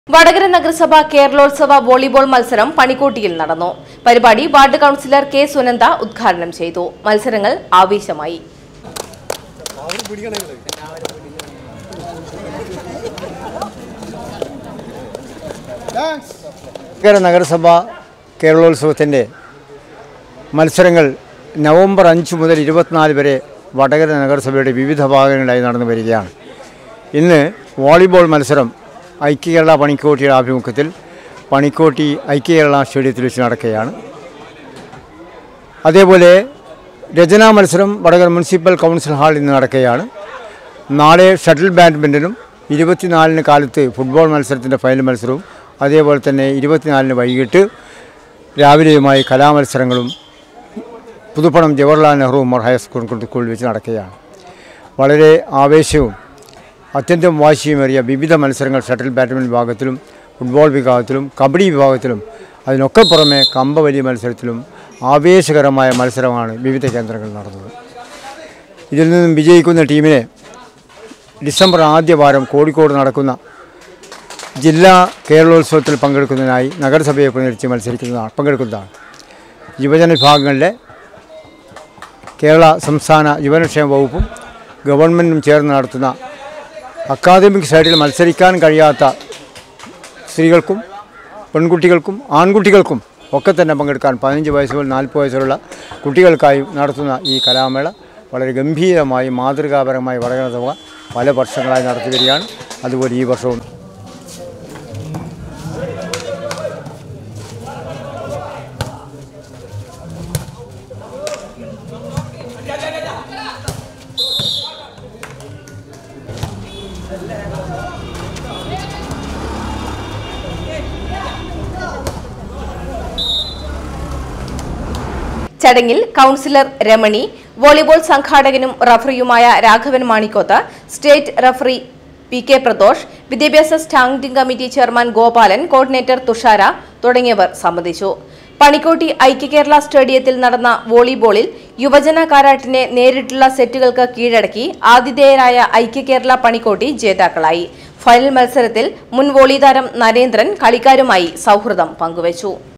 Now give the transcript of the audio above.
വടകര നഗരസഭ കേരളോത്സവ വോളിബോൾ മത്സരം പണിക്കോട്ടിയിൽ നടന്നു പരിപാടി വാർഡ് കൌൺസിലർ കെ സുനന്ദ ഉദ്ഘാടനം ചെയ്തു മത്സരങ്ങൾ ആവേശമായി വടകര നഗരസഭ കേരളോത്സവത്തിൻ്റെ മത്സരങ്ങൾ നവംബർ അഞ്ച് മുതൽ ഇരുപത്തിനാല് വരെ വടകര നഗരസഭയുടെ വിവിധ ഭാഗങ്ങളിലായി നടന്നു വരികയാണ് ഇന്ന് വോളിബോൾ മത്സരം ഐക്യ കേരള പണിക്കോട്ടിയുടെ ആഭിമുഖ്യത്തിൽ പണിക്കോട്ടി ഐക്യ കേരള സ്റ്റേഡിയത്തിൽ വെച്ച് നടക്കുകയാണ് അതേപോലെ രചനാ മത്സരം വടകര മുനിസിപ്പൽ കൗൺസിൽ ഹാളിൽ ഇന്ന് നടക്കുകയാണ് നാളെ ഷട്ടിൽ ബാഡ്മിൻ്റനും ഇരുപത്തിനാലിന് കാലത്ത് ഫുട്ബോൾ മത്സരത്തിൻ്റെ ഫൈനൽ മത്സരവും അതേപോലെ തന്നെ ഇരുപത്തിനാലിന് വൈകിട്ട് രാവിലെയുമായി കലാമത്സരങ്ങളും പുതുപ്പണം ജവഹർലാൽ നെഹ്റു ഉമർ ഹയർ സ്കൂളിൽ വെച്ച് നടക്കുകയാണ് വളരെ ആവേശവും അത്യന്തം വാശിയുമേറിയ വിവിധ മത്സരങ്ങൾ ഷട്ടിൽ ബാഡ്മിൻ്റൺ വിഭാഗത്തിലും ഫുട്ബോൾ വിഭാഗത്തിലും കബഡി വിഭാഗത്തിലും അതിനൊക്കെ പുറമെ കമ്പവലി മത്സരത്തിലും ആവേശകരമായ മത്സരമാണ് വിവിധ കേന്ദ്രങ്ങളിൽ നടന്നത് ഇതിൽ നിന്നും വിജയിക്കുന്ന ടീമിനെ ഡിസംബർ ആദ്യ വാരം കോഴിക്കോട് നടക്കുന്ന ജില്ലാ കേരളോത്സവത്തിൽ പങ്കെടുക്കുന്നതിനായി നഗരസഭയെ പ്രതിനിധിച്ച് മത്സരിക്കുന്നതാണ് പങ്കെടുക്കുന്നതാണ് യുവജന വിഭാഗങ്ങളിലെ കേരള സംസ്ഥാന യുവനക്ഷേമ വകുപ്പും ഗവൺമെൻറ്റും ചേർന്ന് നടത്തുന്ന അക്കാദമിക് സൈഡിൽ മത്സരിക്കാൻ കഴിയാത്ത സ്ത്രീകൾക്കും പെൺകുട്ടികൾക്കും ആൺകുട്ടികൾക്കും ഒക്കെ തന്നെ പങ്കെടുക്കാൻ പതിനഞ്ച് വയസ്സ് മുതൽ നാൽപ്പത് വയസ്സുള്ള കുട്ടികൾക്കായി നടത്തുന്ന ഈ കലാമേള വളരെ ഗംഭീരമായി മാതൃകാപരമായി വടകര സഭ പല വർഷങ്ങളായി നടത്തി വരികയാണ് അതുപോലെ ഈ വർഷവും ചടങ്ങിൽ കൌൺസിലർ രമണി വോളിബോൾ സംഘാടകനും റഫറിയുമായ Raghavan Manikkoth state referee P K Pradosh വിദ്യാഭ്യാസ standing committee chairman Gopalan coordinator Thushara തുടങ്ങിയവർ സംബന്ധിച്ചു പണിക്കോട്ടി ഐക്യ കേരള സ്റ്റേഡിയത്തിൽ നടന്ന വോളിബോളിൽ യുവജന കാരാട്ടിനെ നേരിട്ടുള്ള സെറ്റുകൾക്ക് കീഴടക്കി ആതിഥേയരായ ഐക്യ കേരള പണിക്കോട്ടി ജേതാക്കളായി ഫൈനൽ മത്സരത്തിൽ മുൻ വോളി താരം നരേന്ദ്രൻ കളിക്കാരുമായി സൗഹൃദം പങ്കുവച്ചു